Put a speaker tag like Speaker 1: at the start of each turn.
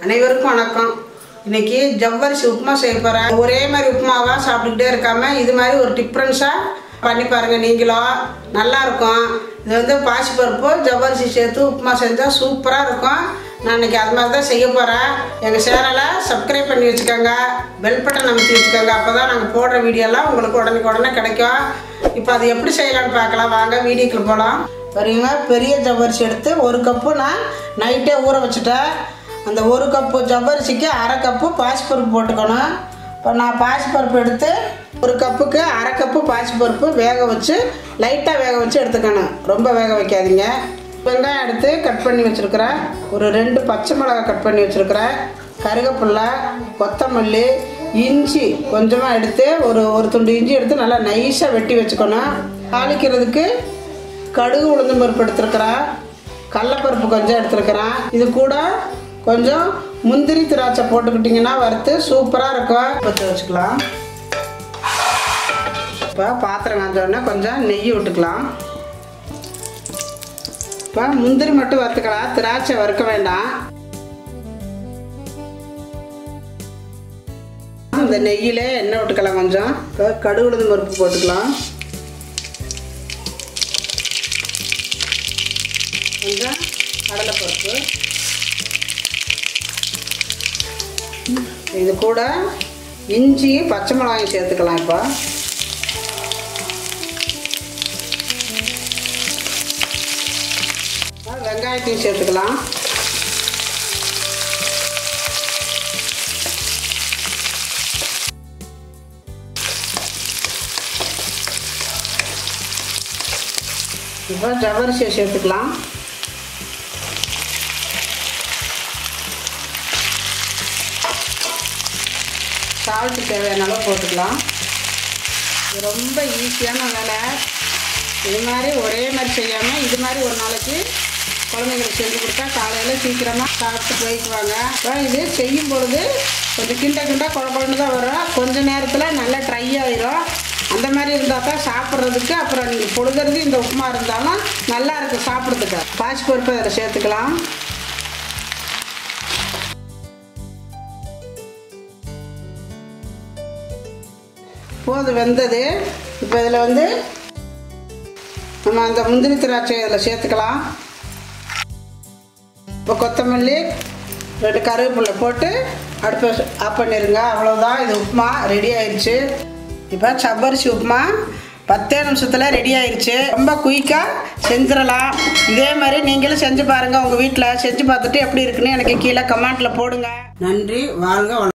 Speaker 1: அனைவருக்கும் வணக்கம் இன்னைக்கு ஜவ்வரிசி உப்புமா செய்ய போகிறேன் ஒரே மாதிரி உப்புமாவா சாப்பிட்டுக்கிட்டே இருக்காம இது மாதிரி ஒரு டிஃப்ரென்ஸாக பண்ணி பாருங்க நீங்களும் நல்லா இருக்கும் இது வந்து பாசிப்பருப்பு ஜவ்வரிசி சேர்த்து உப்புமா செஞ்சால் சூப்பராக இருக்கும் நான் இன்னைக்கு அது மாதிரி தான் செய்ய போகிறேன் எங்கள் சேனலை சப்ஸ்கிரைப் பண்ணி வச்சுக்கோங்க பெல் பட்டன் அமைச்சு வச்சுக்கோங்க அப்போ தான் நாங்கள் போடுற வீடியோலாம் உங்களுக்கு உடனே உடனே கிடைக்கும் இப்போ அது எப்படி செய்யலாம்னு பார்க்கலாம் வாங்க வீடியோக்குள்ள போகலாம் சரிங்க பெரிய ஜவ்வரிசி எடுத்து ஒரு கப்பு நான் நைட்டே ஊற வச்சுட்டேன் அந்த ஒரு கப்பு ஜவ்வரிசிக்கு அரை கப்பு பாசிப்பருப்பு போட்டுக்கணும் இப்போ நான் பாசிப்பருப்பு எடுத்து ஒரு கப்புக்கு அரை கப்பு பாசிப்பருப்பு வேக வச்சு லைட்டாக வேக வச்சு எடுத்துக்கணும் ரொம்ப வேக வைக்காதீங்க வெங்காயம் எடுத்து கட் பண்ணி வச்சுருக்கிறேன் ஒரு ரெண்டு பச்சை மிளகாய் கட் பண்ணி வச்சுருக்கிறேன் கருவேப்பில்லை கொத்தமல்லி இஞ்சி கொஞ்சமாக எடுத்து ஒரு ஒரு துண்டு இஞ்சி எடுத்து நல்லா நைஸாக வெட்டி வச்சுக்கணும் தாளிக்கிறதுக்கு கடுகு உளுந்தம் பருப்பு எடுத்துருக்கிறேன் கடலப்பருப்பு கொஞ்சம் எடுத்துருக்கிறேன் இது கூட கொஞ்சம் முந்திரி திராட்சை போட்டுக்கிட்டிங்கன்னா வறுத்து சூப்பராக இருக்கும் பற்ற வச்சுக்கலாம் இப்போ பாத்திரம் காஞ்சோடனே கொஞ்சம் நெய் விட்டுக்கலாம் இப்போ முந்திரி மட்டும் வறுத்துக்கலாம் திராட்சை வறுக்க வேண்டாம் இந்த நெய்யில் எண்ணெய் விட்டுக்கலாம் கொஞ்சம் இப்போ கடுகு உளுந்தம் பருப்பு போட்டுக்கலாம் கொஞ்சம் கடலைப்பருப்பு இது கூட இஞ்சி பச்சை மிளகாயும் சேர்த்துக்கலாம் இப்போ இப்போ வெங்காயத்தையும் சேர்த்துக்கலாம் இப்போ ஜவரிசியை சேர்த்துக்கலாம் சால்ட்டு தேவையான அளவு போட்டுக்கலாம் இது ரொம்ப ஈஸியான வேலை இது மாதிரி ஒரே மாதிரி செய்யாமல் இது மாதிரி ஒரு நாளைக்கு குழந்தைங்களுக்கு செஞ்சு கொடுத்தா காலையில் சீக்கிரமாக சாப்பிட்டு போய்க்குவாங்க அப்புறம் இது செய்யும் பொழுது கொஞ்சம் கிண்ட கிண்ட குழ குழம்பு தான் வரும் கொஞ்ச நேரத்தில் நல்லா ட்ரை ஆயிரும் அந்த மாதிரி இருந்தால் தான் சாப்பிட்றதுக்கு அப்புறம் நீங்கள் பொழுதுறது இந்த உப்புமா இருந்தாலும் நல்லா இருக்கும் சாப்பிட்றதுக்கு பாசி பருப்பு அதில் சேர்த்துக்கலாம் போது வெந்தது இப்போ இதில் வந்து நம்ம அந்த முந்திரி திராட்சை இதில் சேர்த்துக்கலாம் இப்போ கொத்தமல்லி ரெண்டு கருவேப்பிலை போட்டு அடுப்பை ஆஃப் பண்ணிடுங்க அவ்வளோதான் இது உப்புமா ரெடி ஆயிடுச்சு இப்போ சப்பரிசி உப்புமா பத்தே நிமிஷத்தில் ரெடி ஆயிடுச்சு ரொம்ப குயிக்காக செஞ்சிடலாம் இதே மாதிரி நீங்களும் செஞ்சு பாருங்கள் உங்கள் வீட்டில் செஞ்சு பார்த்துட்டு எப்படி இருக்குன்னு எனக்கு கீழே கமெண்ட்டில் போடுங்க நன்றி வாழ்க வள